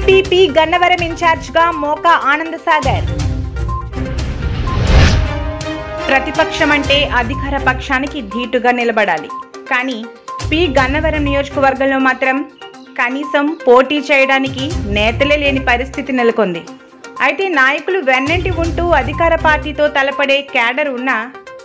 TDP Gannavaram ఇన్ఛార్జ్గా మోకా ఆనంద్ సాగర్ ప్రతిపక్షం అంటే అధికార పక్షానికి ధీటుగా నిలబడాలి కానీ పి గన్నవరం నియోజకవర్గంలో మాత్రం కనీసం పోటీ చేయడానికి నేతలే లేని పరిస్థితి నెలకొంది అయితే నాయకులు వెన్నంటి ఉంటూ అధికార పార్టీతో తలపడే క్యాడర్ ఉన్నా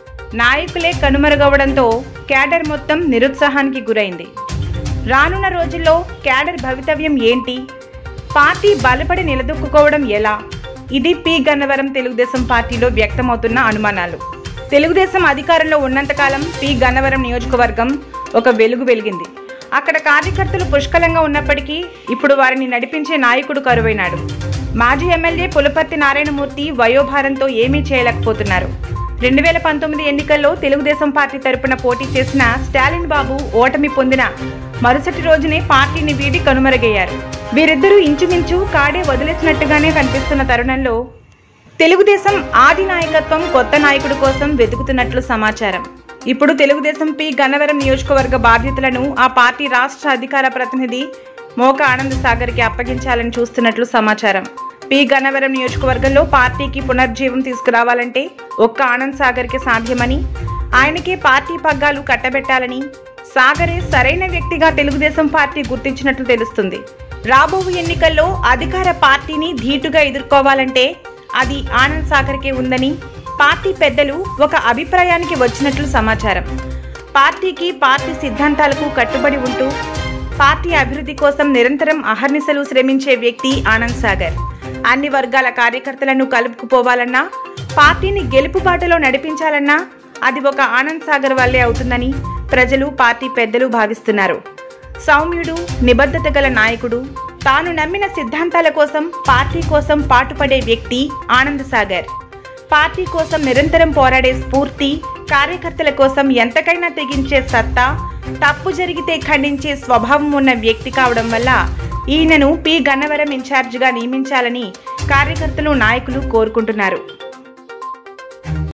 నాయకులే కనుమరుగవడంతో క్యాడర్ మొత్తం నిరుత్సాహానికి గురైంది రానున్న రోజుల్లో క్యాడర్ భవితవ్యం ఏంటి పార్టీ బలపడి నిలదొక్కుకోవడం ఎలా ఇది పి గన్నవరం తెలుగుదేశం పార్టీలో వ్యక్తమవుతున్న అనుమానాలు తెలుగుదేశం అధికారంలో ఉన్నంతకాలం పి గన్నవరం నియోజకవర్గం ఒక వెలుగు వెలిగింది అక్కడ కార్యకర్తలు పుష్కలంగా ఉన్నప్పటికీ ఇప్పుడు వారిని నడిపించే నాయకుడు కరువైనాడు మాజీ ఎమ్మెల్యే పులపర్తి నారాయణమూర్తి వయోభారంతో ఏమీ చేయలేకపోతున్నారు రెండు వేల పంతొమ్మిది ఎన్నికల్లో తెలుగుదేశం పార్టీ తరపున పోటీ చేసిన స్టాలిన్ బాబు ఓటమి పొందిన మరుసటి రోజునే పార్టీని వీడి కనుమరుగయ్యారు వీరిద్దరూ ఇంచుమించు కాడే వదిలేసినట్టుగానే కనిపిస్తున్న తరుణంలో తెలుగుదేశం ఆది నాయకత్వం కొత్త నాయకుడి కోసం వెతుకుతున్నట్లు సమాచారం ఇప్పుడు తెలుగుదేశం పి గన్నవరం నియోజకవర్గ బాధ్యతలను ఆ పార్టీ రాష్ట్ర అధికార ప్రతినిధి మోక ఆనంద్ సాగర్కి అప్పగించాలని చూస్తున్నట్లు సమాచారం పి గన్నవరం నియోజకవర్గంలో పార్టీకి పునర్జీవం తీసుకురావాలంటే ఒక్క ఆనంద్ సాగర్కి సాధ్యమని ఆయనకే పార్టీ పగ్గాలు కట్టబెట్టాలని సాగరే సరైన వ్యక్తిగా తెలుగుదేశం పార్టీ గుర్తించినట్లు తెలుస్తుంది రాబో ఎన్నికల్లో అధికార పార్టీని ధీటుగా ఎదుర్కోవాలంటే అది ఆనంద్ సాగర్కే ఉందని పార్టీ పెద్దలు ఒక అభిప్రాయానికి వచ్చినట్లు సమాచారం పార్టీకి పార్టీ సిద్ధాంతాలకు కట్టుబడి ఉంటూ పార్టీ అభివృద్ధి కోసం నిరంతరం అహర్నిశలు శ్రమించే వ్యక్తి ఆనంద్ సాగర్ అన్ని వర్గాల కార్యకర్తలను కలుపుకుపోవాలన్నా పార్టీని గెలుపు బాటలో నడిపించాలన్నా అది ఒక ఆనంద్ సాగర్ వల్లే అవుతుందని ప్రజలు పార్టీ పెద్దలు భావిస్తున్నారు సౌమ్యుడు నిబద్ధత గల నాయకుడు తాను నమ్మిన సిద్ధాంతాల కోసం పార్టీ కోసం పాటుపడే వ్యక్తి ఆనంద్ సాగర్ పార్టీ కోసం నిరంతరం పోరాడే స్ఫూర్తి కార్యకర్తల కోసం ఎంతకైనా తెగించే సత్తా తప్పు జరిగితే ఖండించే స్వభావం ఉన్న వ్యక్తి కావడం వల్ల ఈయనను పి గన్నవరం ఇన్ఛార్జిగా నియమించాలని కార్యకర్తలు నాయకులు కోరుకుంటున్నారు